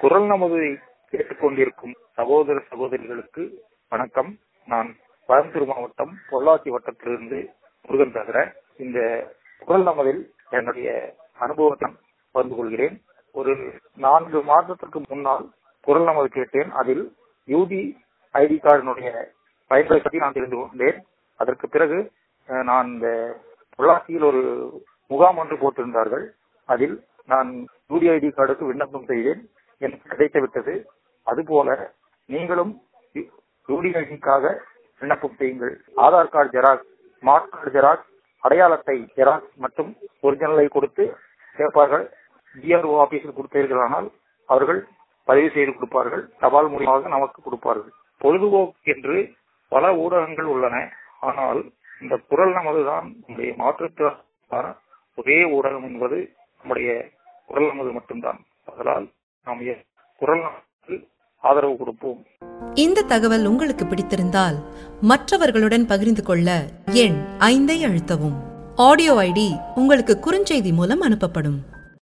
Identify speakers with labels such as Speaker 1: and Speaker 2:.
Speaker 1: குரல் நமதை கேட்டுக்கொண்டிருக்கும் சகோதர சகோதரிகளுக்கு வணக்கம் நான் கோயம்புத்தூர் மாவட்டம் பொள்ளாச்சி வட்டத்திலிருந்து முருகன் பேசுறேன் இந்த குரல் நமதில் என்னுடைய அனுபவத்தை பகிர்ந்து கொள்கிறேன் ஒரு நான்கு மாதத்திற்கு முன்னால் குரல் நமது கேட்டேன் அதில் யூடி ஐடி கார்டினுடைய பயன்களை பற்றி நான் தெரிந்து கொண்டேன் அதற்கு பிறகு அஹ், நான் இந்த பொள்ளாச்சியில் ஒரு முகாம் ஒன்று போட்டிருந்தார்கள் அதில் நான் யூடி ஐடி கார்டுக்கு விண்ணப்பம் செய்தேன் எனக்கு கிடைத்து விட்டது அதுபோல நீங்களும் யூடி ஐடிக்காக விண்ணப்பம் செய்யுங்கள் Aadhaar card xerox smart card xerox அடையாள அட்டை ஜெராக்ஸ் மற்றும் ஒரிஜினலை கொடுத்து கேட்பார்கள் ஜிஆர்ஓ ஆபீஸில் கொடுத்தீர்களானால் அவர்கள் பதிவு செய்து கொடுப்பார்கள் தபால் மூலியமாக நமக்கு கொடுப்பார்கள் பொழுதுபோக்கு என்று பல ஊடகங்கள் உள்ளன ஆனால் இந்த குரல் நமதுதான் நம்முடைய மாற்றுத்திறனான ஒரே ஊடகம் என்பது நம்முடைய குரல் நமது மட்டும்தான் அதனால் நாம் எ- குரல் நமதுக்கு ஆதரவு கொடுப்போம்
Speaker 2: இந்த தகவல் உங்களுக்கு பிடித்திருந்தால் மற்றவர்களுடன் பகிர்ந்து கொள்ள எண் ஐந்தை அழுத்தவும் ஆடியோ ஐடி உங்களுக்கு குறுஞ்செய்தி மூலம் அனுப்பப்படும்